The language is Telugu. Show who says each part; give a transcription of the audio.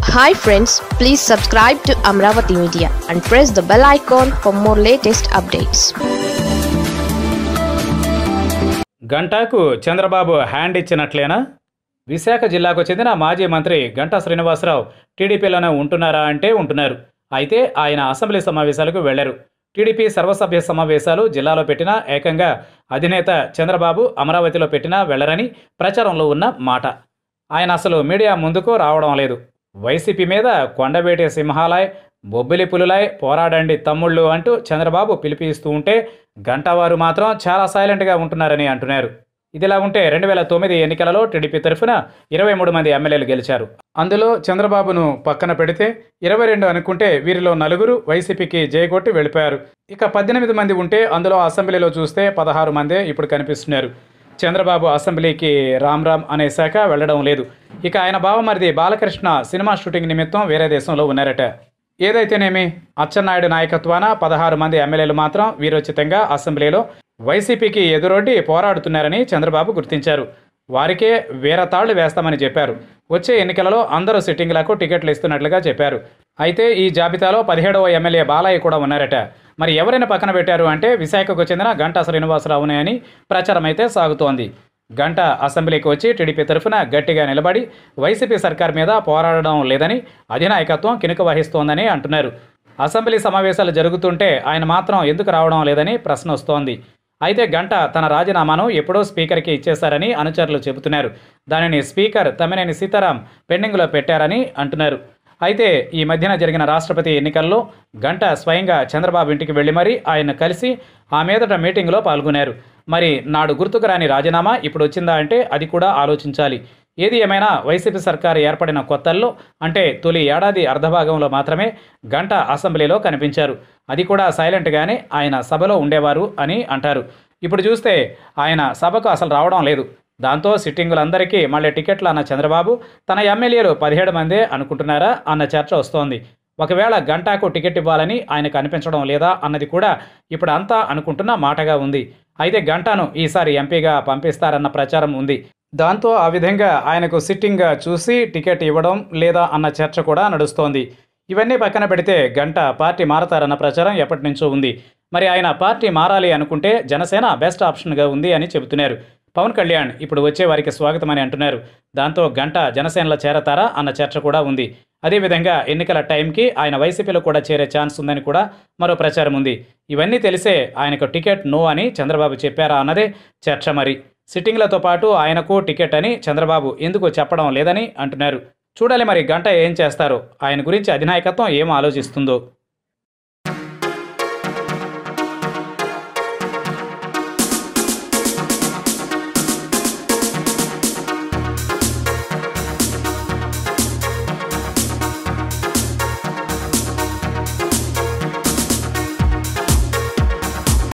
Speaker 1: hi friends please subscribe to Amaravati media and press the bell icon for more latest updates
Speaker 2: గంటాకు చంద్రబాబు హ్యాండ్ ఇచ్చినట్లేనా విశాఖ జిల్లాకు చెందిన మాజీ మంత్రి గంటా శ్రీనివాసరావు టీడీపీలోనే ఉంటున్నారా అంటే ఉంటున్నారు అయితే ఆయన అసెంబ్లీ సమావేశాలకు వెళ్లారు టీడీపీ సర్వసభ్య సమావేశాలు జిల్లాలో పెట్టినా ఏకంగా అధినేత చంద్రబాబు అమరావతిలో పెట్టినా వెళ్లరని ప్రచారంలో ఉన్న మాట ఆయన అసలు మీడియా ముందుకు రావడం లేదు వైసీపీ మీద కొండవేటి సింహాలయ్ బొబ్బిలి పులులై పోరాడండి తమ్ముళ్ళు అంటూ చంద్రబాబు పిలిపిస్తూ ఉంటే గంటవారు మాత్రం చాలా సైలెంట్గా ఉంటున్నారని అంటున్నారు ఇదిలా ఉంటే రెండు వేల తొమ్మిది ఎన్నికలలో టీడీపీ తరఫున ఇరవై మూడు మంది ఎమ్మెల్యేలు గెలిచారు అందులో చంద్రబాబును పక్కన పెడితే ఇరవై రెండు అనుకుంటే వీరిలో నలుగురు వైసీపీకి జయగొట్టి వెళ్ళిపోయారు ఇక పద్దెనిమిది మంది ఉంటే అందులో అసెంబ్లీలో చూస్తే పదహారు మందే ఇప్పుడు కనిపిస్తున్నారు చంద్రబాబు అసెంబ్లీకి రామ్ రామ్ అనే శాఖ వెళ్లడం లేదు ఇక ఆయన బావమరిది బాలకృష్ణ సినిమా షూటింగ్ నిమిత్తం వేరే దేశంలో ఉన్నారట ఏదైతేనేమి అచ్చెన్నాయుడు నాయకత్వాన పదహారు మంది ఎమ్మెల్యేలు మాత్రం వీరోచితంగా అసెంబ్లీలో వైసీపీకి ఎదురొడ్డి పోరాడుతున్నారని చంద్రబాబు గుర్తించారు వారికే వేర తాళ్లు వేస్తామని చెప్పారు వచ్చే ఎన్నికలలో అందరూ సిట్టింగ్లకు టికెట్లు ఇస్తున్నట్లుగా చెప్పారు అయితే ఈ జాబితాలో పదిహేడవ ఎమ్మెల్యే బాలయ్య కూడా ఉన్నారట మరి ఎవరైనా పక్కన పెట్టారు అంటే విశాఖకు చెందిన గంటా శ్రీనివాసరావునే అని ప్రచారం అయితే సాగుతోంది గంట అసెంబ్లీకి వచ్చి టీడీపీ తరఫున గట్టిగా నిలబడి వైసీపీ సర్కార్ మీద పోరాడడం లేదని అధినాయకత్వం కినుక వహిస్తోందని అంటున్నారు అసెంబ్లీ సమావేశాలు జరుగుతుంటే ఆయన మాత్రం ఎందుకు రావడం లేదని ప్రశ్న వస్తోంది అయితే గంట తన రాజీనామాను ఎప్పుడో స్పీకర్కి ఇచ్చేశారని అనుచరులు చెబుతున్నారు దానిని స్పీకర్ తమ్మినేని సీతారాం పెండింగ్లో పెట్టారని అంటున్నారు అయితే ఈ మధ్యన జరిగిన రాష్ట్రపతి ఎన్నికల్లో గంట స్వయంగా చంద్రబాబు ఇంటికి వెళ్లి మరీ ఆయన కలిసి ఆ మీదట మీటింగ్లో పాల్గొన్నారు మరి నాడు గుర్తుకు రాని రాజీనామా ఇప్పుడు వచ్చిందా అంటే అది కూడా ఆలోచించాలి ఏది ఏమైనా వైసీపీ సర్కారు ఏర్పడిన కొత్తల్లో అంటే తొలి ఏడాది అర్ధభాగంలో మాత్రమే గంట అసెంబ్లీలో కనిపించారు అది కూడా సైలెంట్గానే ఆయన సభలో ఉండేవారు అని అంటారు ఇప్పుడు చూస్తే ఆయన సభకు అసలు రావడం లేదు దాంతో సిట్టింగులందరికీ మళ్ళీ టికెట్లు అన్న చంద్రబాబు తన ఎమ్మెల్యేలు పదిహేడు మందే అనుకుంటున్నారా అన్న చర్చ వస్తోంది ఒకవేళ గంటాకు టికెట్ ఇవ్వాలని ఆయనకు అనిపించడం లేదా అన్నది కూడా ఇప్పుడు అంతా అనుకుంటున్న మాటగా ఉంది అయితే గంటాను ఈసారి ఎంపీగా పంపిస్తారన్న ప్రచారం ఉంది దాంతో ఆ విధంగా ఆయనకు సిట్టింగ్గా చూసి టికెట్ ఇవ్వడం లేదా అన్న చర్చ కూడా నడుస్తోంది ఇవన్నీ పక్కన పెడితే గంట పార్టీ మారతారన్న ప్రచారం ఎప్పటి నుంచో ఉంది మరి ఆయన పార్టీ మారాలి అనుకుంటే జనసేన బెస్ట్ ఆప్షన్గా ఉంది అని చెబుతున్నారు పవన్ కళ్యాణ్ ఇప్పుడు వచ్చే వారికి స్వాగతం అని అంటున్నారు దాంతో గంట జనసేనలో చేరతారా అన్న చర్చ కూడా ఉంది అదేవిధంగా ఎన్నికల టైంకి ఆయన వైసీపీలో కూడా చేరే ఛాన్స్ ఉందని కూడా మరో ప్రచారం ఉంది ఇవన్నీ తెలిసే ఆయనకు టికెట్ నో అని చంద్రబాబు చెప్పారా అన్నదే చర్చ మరి సిట్టింగ్లతో పాటు ఆయనకు టికెట్ అని చంద్రబాబు ఎందుకు చెప్పడం లేదని అంటున్నారు చూడాలి మరి గంట ఏం చేస్తారో ఆయన గురించి అధినాయకత్వం ఏం ఆలోచిస్తుందో